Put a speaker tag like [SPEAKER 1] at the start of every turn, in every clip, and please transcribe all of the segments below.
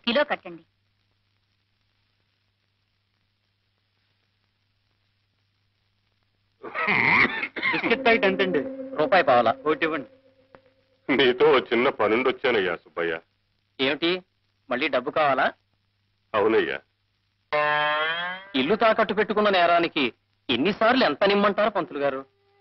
[SPEAKER 1] Kilo కట్టండి
[SPEAKER 2] biscuit packet ఎంతండి రూపాయి పావాలా ఒకటి ఇవ్వండి
[SPEAKER 3] నీతో ఓ చిన్న పనుండి వచ్చానయ్యా సుబ్బయ్య
[SPEAKER 2] ఏమిటి మళ్ళీ డబ్బు కావాలా
[SPEAKER 3] అవునయ్యా
[SPEAKER 2] ఇల్లు తాకట్టు పెట్టుకున్న నేరానికి ఎన్నిసార్లు ఎంత నిమ్మంటారు పంతులు గారు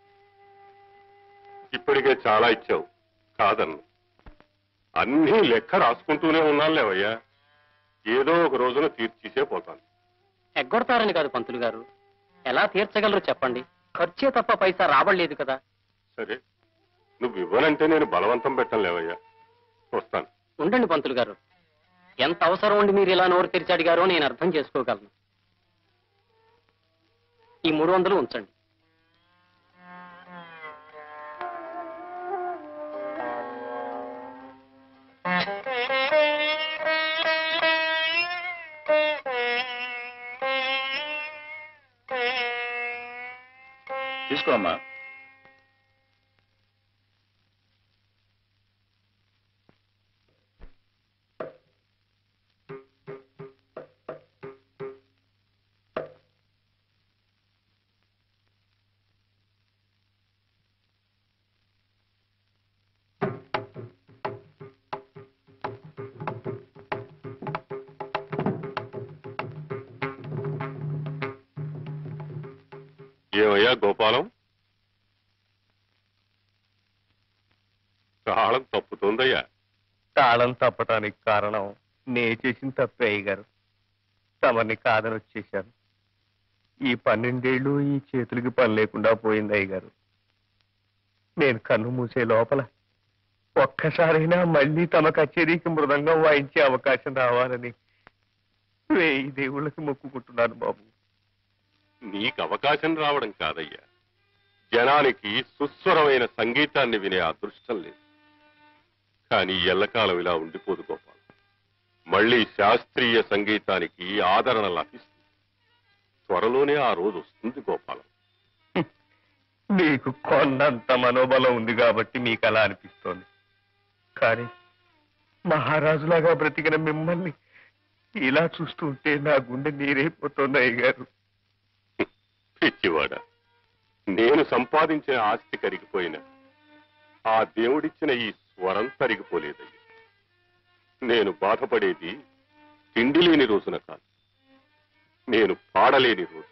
[SPEAKER 3] ఇప్పటికే చాలా ఇచ్చావు కాదన్ను అన్నీ లెక్క రాసుకుంటూనే ఉన్నాను లేవయ్యా ఏదో ఒక రోజున తీర్చిసే పోతాను
[SPEAKER 2] ఎగ్గొడతారని కాదు పంతులు గారు ఎలా తీర్చగలరో చెప్పండి ఖర్చే తప్ప పైసా రాబడలేదు కదా
[SPEAKER 3] సరే నువ్వు ఇవ్వనంటే నేను బలవంతం పెట్టను లేవయ్యా వస్తాను
[SPEAKER 2] ఉండండి పంతులు గారు ఎంత అవసరం ఉండి మీరు ఇలా నోరు తెరిచి అడిగారో నేను అర్థం చేసుకోగలను ఈ మూడు వందలు ఉంచండి
[SPEAKER 4] తీసుకో అమ్మా
[SPEAKER 3] ఏమయ్యా గోపాలం తాళం తప్పుతోందయ్యా
[SPEAKER 5] తాళం తప్పటానికి కారణం నే చేసిన తప్పే అయ్యగారు తమని కాదని వచ్చేశాను ఈ పన్నెండేళ్లు ఈ చేతులకి పని లేకుండా పోయింది అయ్యగారు నేను కన్ను మూసే లోపల ఒక్కసారైనా మళ్ళీ తమ కచేరీకి మృదంగం వాయించే అవకాశం రావాలని వేయి దేవుళ్ళకి మొక్కుకుంటున్నాను బాబు
[SPEAKER 3] నీకు అవకాశం రావడం కాదయ్యా జనానికి సుస్వరమైన సంగీతాన్ని వినే అదృష్టం లేదు కానీ ఎల్లకాలం ఇలా ఉండిపోదు గోపాలం మళ్ళీ శాస్త్రీయ సంగీతానికి ఆదరణ లభిస్తుంది త్వరలోనే ఆ రోజు వస్తుంది గోపాలం
[SPEAKER 5] మీకు కొన్నంత మనోబలం ఉంది కాబట్టి మీకు అలా అనిపిస్తోంది కానీ మహారాజులాగా బ్రతికిన మిమ్మల్ని ఇలా చూస్తూ ఉంటే నా గుండె నీరైపోతుంది అయ్యగారు
[SPEAKER 3] పిచ్చివాడ నేను సంపాదించిన ఆస్తి కరిగిపోయిన ఆ దేవుడిచ్చిన ఈ స్వరం తరిగిపోలేదయ్యా నేను బాధపడేది తిండి లేని రోజున కాదు నేను పాడలేని రోజు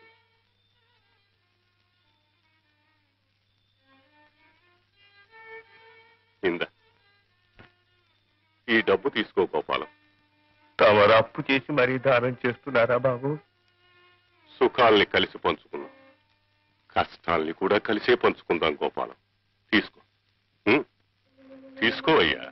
[SPEAKER 3] ఇంద ఈ డబ్బు తీసుకో గోపాలం
[SPEAKER 5] తమరు అప్పు చేసి మరీ దానం చేస్తున్నారా బాబు
[SPEAKER 3] సుఖాల్ని కలిసి పంచుకుందాం కష్టాల్ని కూడా కలిసే పంచుకుందాం గోపాలం తీసుకో ఉం? తీసుకో అయ్యా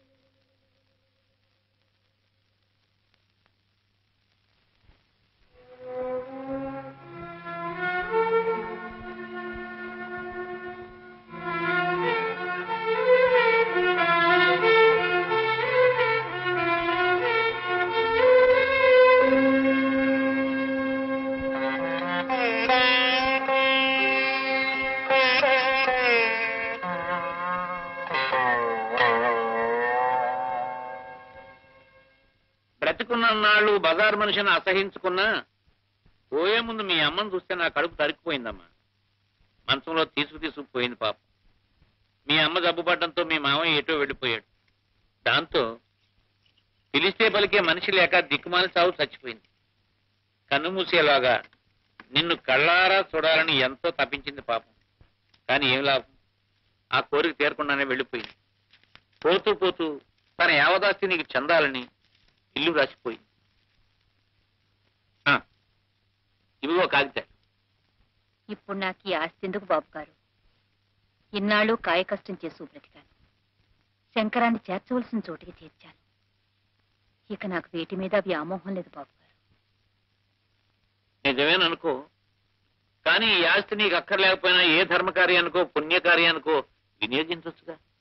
[SPEAKER 6] బ్రతికున్న నాళ్ళు బజార్ మనిషిని అసహించుకున్నా పోయే ముందు మీ అమ్మని చూస్తే నా కడుపు తరికిపోయిందమ్మా మంచంలో తీసుకు తీసుకుపోయింది పాప మీ అమ్మ జబ్బుపడడంతో మీ మామయ్య ఎటో వెళ్ళిపోయాడు దాంతో పిలిస్తే పలికే మనిషి లేక దిక్కుమాలి చావు చచ్చిపోయింది కన్ను మూసేలాగా నిన్ను కళ్ళారా చూడాలని ఎంతో తప్పించింది పాపం కానీ ఏం లాభం ఆ కోరిక తీరకుండానే వెళ్ళిపోయింది పోతూ పోతూ తన యావదాస్తి నీకు చెందాలని ఇల్లు రాసిపోయింది ఆ, ఇవిగో కాగితాలు
[SPEAKER 1] ఇప్పుడు నాకు ఈ ఆస్తి ఎందుకు బాబు గారు ఇన్నాళ్ళు కాయ కష్టం చేసి బ్రతికాను శంకరాన్ని చేర్చవలసిన చోటికి చేర్చాను ఇక నాకు వేటి మీద వ్యామోహం లేదు బాబు గారు
[SPEAKER 6] నిజమేననుకో కానీ ఈ ఆస్తి నీకు అక్కర్లేకపోయినా ఏ ధర్మకార్యానికో పుణ్యకార్యానికో వినియోగించవచ్చుగా